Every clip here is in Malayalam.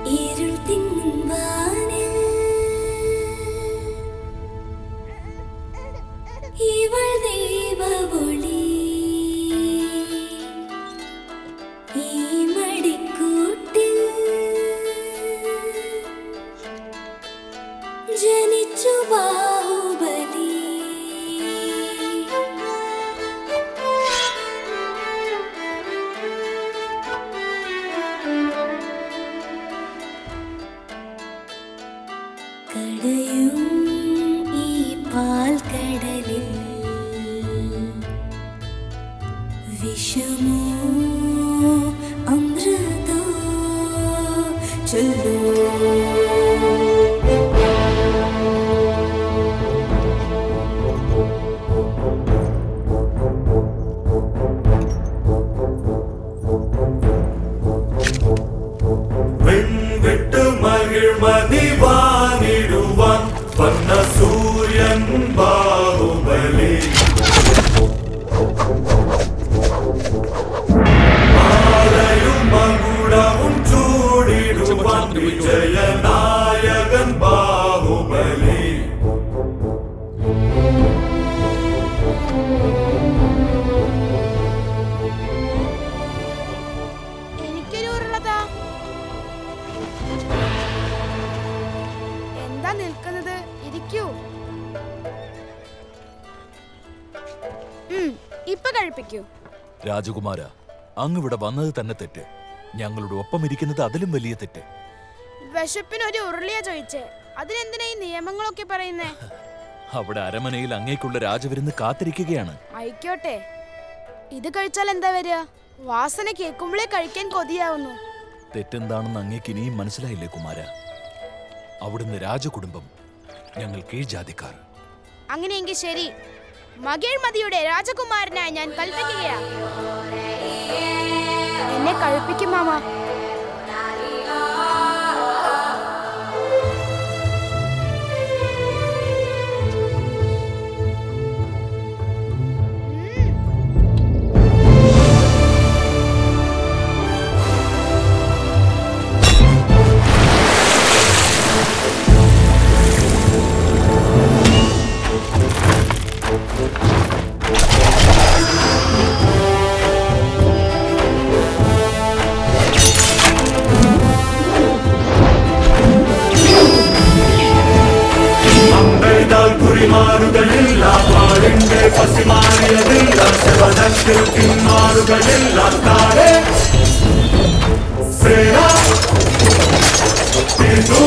ഇരുൾ തിങ്ങും വാനിൽ ഇവൾ ദൈവവൊളി ഈ മടിക്കൂട്ടിൽ ജനിച്ചു ബാഹുബലി കടയും ഈ പാൽക്കടലിൽ വിഷമോ അമൃതോ ചൊല്ലോ വിൺവിട്ട് മകിഴ്മതി വാനിടുവാൻ വന്ന സൂര്യൻ ബാഹുബലി മാലയും മകുടവും ചൂടിടുവാൻ വിജയനായകൻ ബാഹുബലി എനിക്കൊരു ഉരുളതാ എന്താ നിൽക്കുന്നത് ഇരിക്കൂ ഉം, ഇപ്പൊ കഴിപ്പിക്കൂ രാജകുമാര അങ്ങ് ഇവിടെ വന്നത് തന്നെ തെറ്റ് ഞങ്ങളുടെ ഒപ്പം ഇരിക്കുന്നത് അതിലും വലിയ തെറ്റ് വിശപ്പിന് ഒരു ഉരുളിയാ ചോദിച്ചേ അതിനെന്തിനാ ഈ നിയമങ്ങളൊക്കെ പറയുന്നേ അവിടെ അരമനയിൽ അങ്ങേക്കുള്ള രാജവിരുന്ന് കാത്തിരിക്കുകയാണ് ആയിക്കോട്ടെ ഇത് കഴിച്ചാൽ എന്താ വരിക വാസന കേൾക്കുമ്പോഴേ കഴിക്കാൻ കൊതിയാവുന്നു തെറ്റെന്താണെന്ന് അങ്ങേക്ക് ഇനിയും മനസ്സിലായില്ലേ കുമാര അവിടുന്ന് രാജകുടുംബം ഞങ്ങൾ കീഴ്ജാതിക്കാർ അങ്ങനെയെങ്കിൽ ശരി മകേഴ്മതിയുടെ രാജകുമാരനായി ഞാൻ കൽപ്പിക്കുകയാ എന്നെ കഴിപ്പിക്കും മാമ അമ്പെയ്താൽ കുറിമാറുകയില്ല പാടിന്റെ പസിമാറിയതില്ല ശിവനത്തിൽ പിന്മാറുകയില്ല താഴെ സേന ഇതു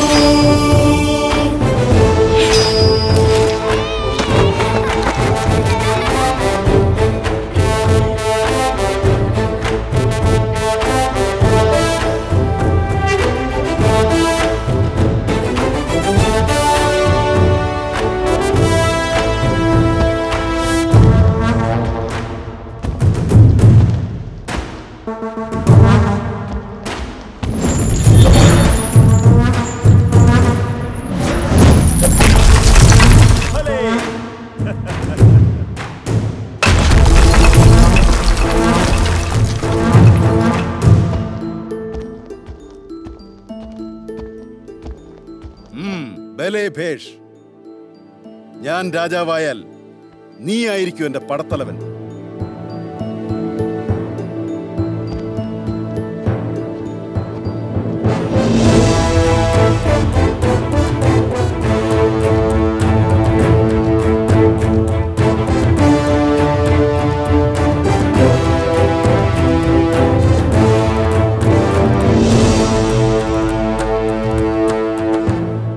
ഉം, ബലേ ഭേഷ് ഞാൻ രാജാവായാൽ നീ ആയിരിക്കും എന്റെ പടത്തലവൻ